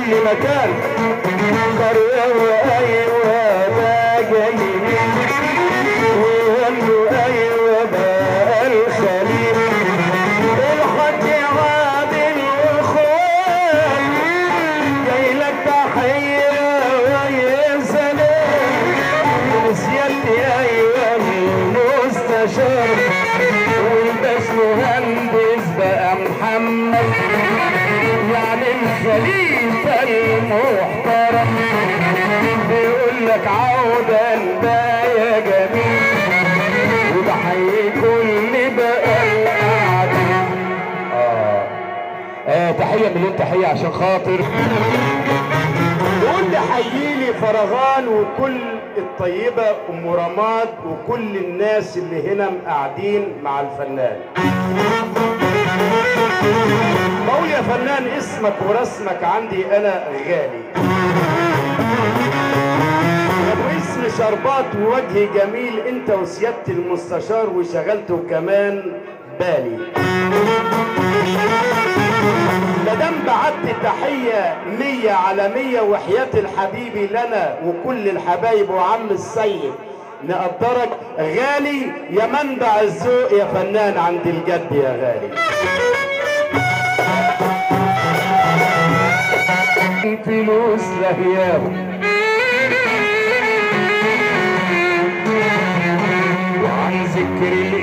كل مكان قرية وأيوة بقى جايين ويقولوا أيوة بقى الخليل الحج عادل واخوان جاي لك تحية ويا سلام نسيتي أيوة المستشار والباش مهندس بقى محمد يعني الخليفة المحترم بيقول لك عودة بقى يا جميل وبحيي كل بقى القعدة آه. آه تحية مليون تحية عشان خاطر يقول لي حييلي فرغان وكل الطيبة أم رماد وكل الناس اللي هنا قاعدين مع الفنان بقول يا فنان اسمك ورسمك عندي أنا غالي ابو اسم شربات ووجه جميل انت وسيادة المستشار وشغلته كمان بالي مدام بعت تحية مية على مية وحياة الحبيبي لنا وكل الحبايب وعم السيد نقدرك غالي يا منبع الذوق يا فنان عند الجد يا غالي فلوس لهياهم وعن ذكر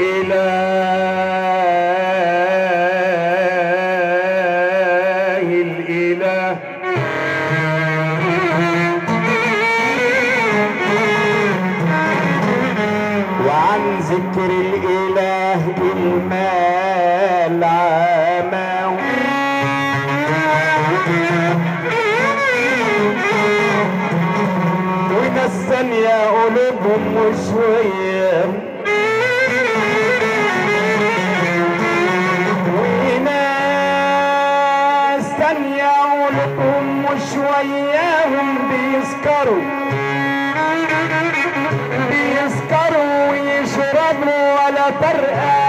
الإله الإله وعن ذكر الإله المال عماه وناس تانية قلوبهم وشوية وناس تانية قلوبهم وشوياهم بيسكروا بيسكروا ويشربوا ولا ترقى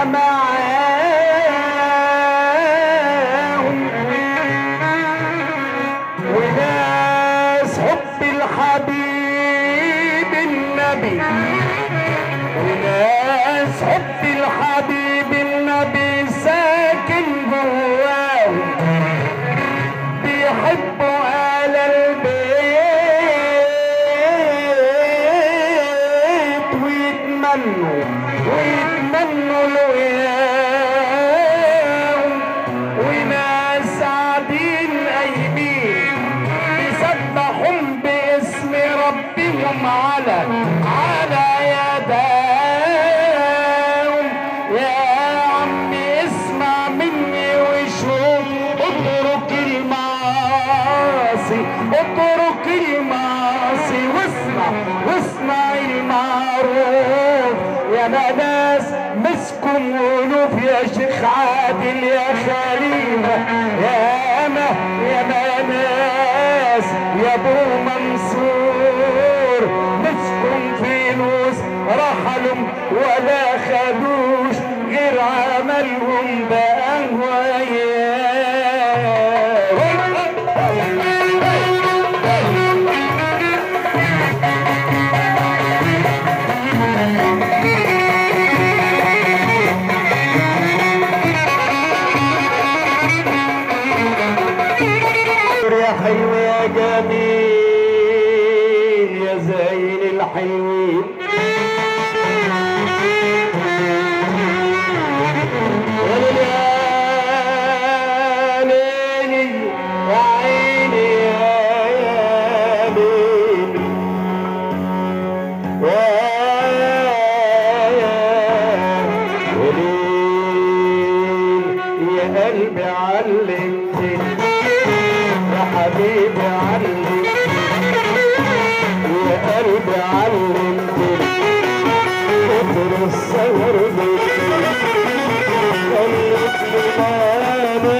معاهم وناس حب الحبيب النبي وناس حب الحبيب النبي ساكن جواهم بيحبوا آل البيت ويتمنوا ويتمنوا الوياهم وناس قاعدين قايمين يسبحهم باسم ربهم على على يداهم يا عم اسمع مني وشوف اترك المعاصي اترك المعاصي واسمع واسمع المعروف يا ناس مسكم قلوب يا شيخ عادل يا خليفه يا ما يا ناس يا ابو منصور مسكم فلوس رحلوا ولا خدوش غير عملهم بقى يا حلو يا جميل يا زين الحلوين يا ليلي يا عيني يا ليلي يا قلبي علمتني يا حبيبي علمتني يا قلبي علمتني كتر الصبر خلتني مالي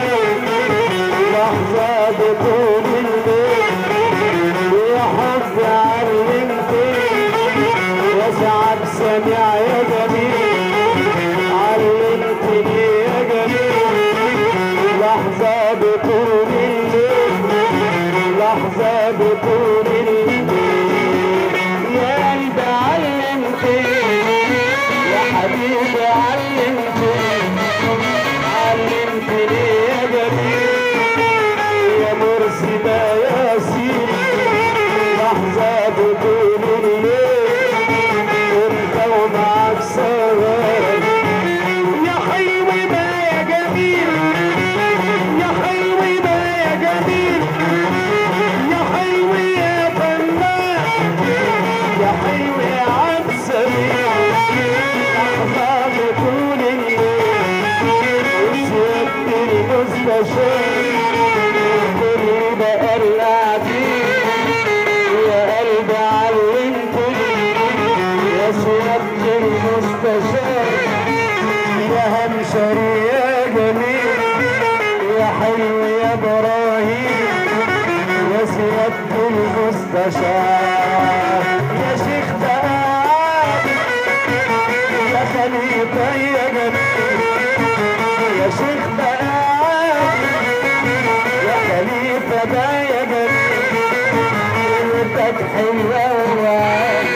لحظة بطول الليل يا حب علمتني يا سعد سميع يا جميل علمتني يا جميل لحظة بطول الليل لحظة بطول الليل يا قلبي علمتني يا حبيبي علمتني علمتني يا جميل يا مرسي يا ياسين لحظة بطول الليل انت ومعك سواد يا حلو ما يا جميل يا حلو ما يا جميل يا حلو يا فنان يا حلو يا عبد سميع لحظة بطول الليل وسيبت المستشار كل بقى القاعدين يا قلبي علمتني يا سيادة المستشار يا همشري يا جميل يا حلو يا ابراهيم يا سيادة المستشار يا شيخ تعال يا خليفة يا جميل يا شيخ تعال يا خليفة ده يا جميل قلتك حلوة ووعد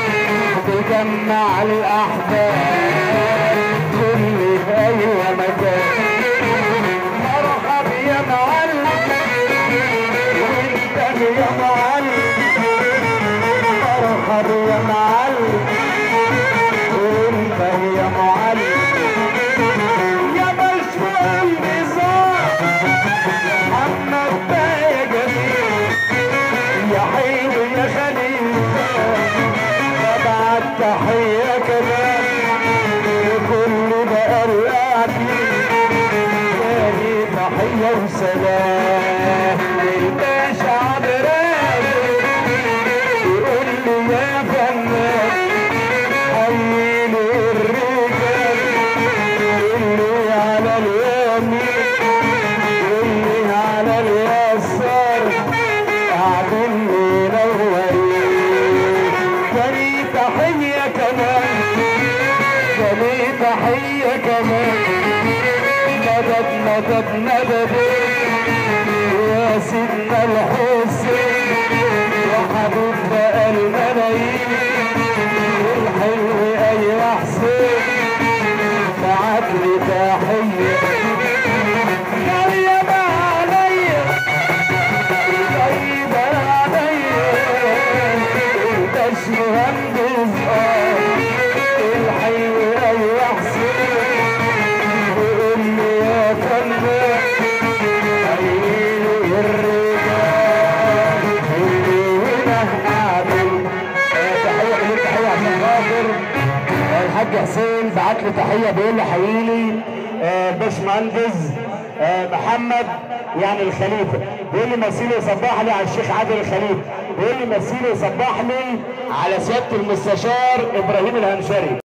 تجمع الأحباب كل أيوة مكان مرحب يا معلم وانت يا معلم مرحب يا معلم وانت يا معلم يا مشروع النظام محمد ده يا جميل يا حلو يا خليفة ببعت تحية كمان لكل بقى القاعدين تاني تحية وسلام للباشا عبد الرازق يقول لي يا فنان حييني الرجال اللي على اليمين واللي على اليسار قاعدين منورين جالي تحية كمان جالي تحية كمان مدد مدد مدد يا سيدنا الحسين يا حبيب بقى الملايين الحلو ايوه حسين بعت لي تحية غالية عليا طيبة عليا انت مهندس الحلو ايوه حسين وقول لي يا فنان عيني الرجال اللي هنا قاعدين تحية ليك تحية عشان خاطر الحاج حسين بعت لي تحيه بيقول لي حييلي آه، باشمهندس آه، محمد يعني الخليفه بيقول لي مثيل يصبح لي على الشيخ عادل الخليفه بيقول لي مثيل يصبح لي على سياده المستشار ابراهيم الهنشري